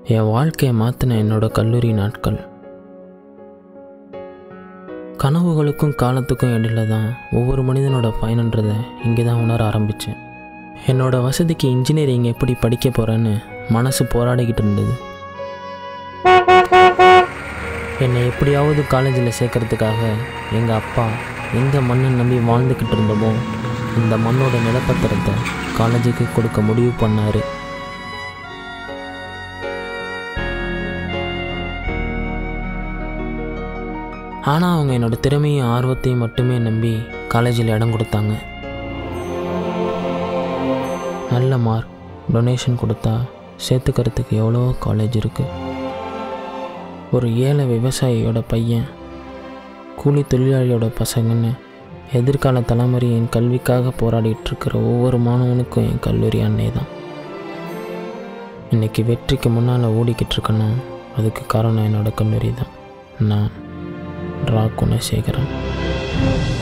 என் வாழ்க்கையை மாற்றின என்னோட கல்லூரி நாட்கள் கனவுகளுக்கும் காலத்துக்கும் இடையில தான் ஒவ்வொரு மனிதனோட பயணன்றதை இங்கே தான் உணர ஆரம்பித்தேன் என்னோட வசதிக்கு இன்ஜினியரிங் எப்படி படிக்க போகிறேன்னு மனசு போராடிக்கிட்டு இருந்தது என்னை எப்படியாவது காலேஜில் சேர்க்கறதுக்காக எங்கள் அப்பா எந்த மண்ணை நம்பி வாழ்ந்துக்கிட்டு இருந்தோமோ இந்த மண்ணோட நிலப்பத்திரத்தை காலேஜுக்கு கொடுக்க முடிவு பண்ணார் ஆனால் அவங்க என்னோட திறமையும் ஆர்வத்தையும் மட்டுமே நம்பி காலேஜில் இடம் கொடுத்தாங்க நல்ல மார்க் டொனேஷன் கொடுத்தா சேர்த்துக்கிறதுக்கு எவ்வளோ காலேஜ் இருக்குது ஒரு ஏழை விவசாயியோட பையன் கூலி தொழிலாளியோட பசங்கன்னு எதிர்கால தலைமுறை என் கல்விக்காக போராடிட்டு இருக்கிற ஒவ்வொரு மாணவனுக்கும் என் கல்லூரி அன்னை தான் இன்னைக்கு வெற்றிக்கு முன்னால் ஓடிக்கிட்டு இருக்கேன்னா அதுக்கு காரணம் என்னோட கல்லூரி தான் நான் ரா குணசேகரன்